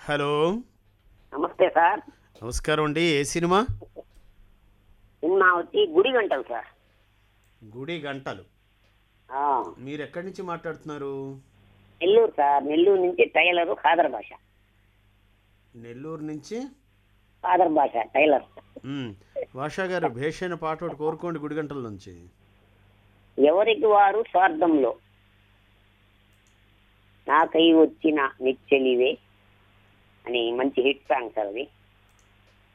hello నమస్తే sir నమస్కారం అండి ఏ సినిమా సినిమా వచ్చి గుడి గంటలు సార్ గుడి గంటలు ఆ, మీరు ఎక్కడి నుంచి మాట్లాడుతున్నారు నెల్లూరు సార్ నెల్లూరు నుంచి టైలరు ఖాదర్ భాష నెల్లూరు నుంచి ఖాదర్ భాష టైలర్ మ్, భాషా గారు భేషైన పాట ఒకటి కోరుకోండి గుడి గంటల నుంచి ఎవరికి వారు స్వార్థంలో నాకై వచ్చిన నిచ్చెలివే అని మంచి హిట్ సాంగ్ సార్ అది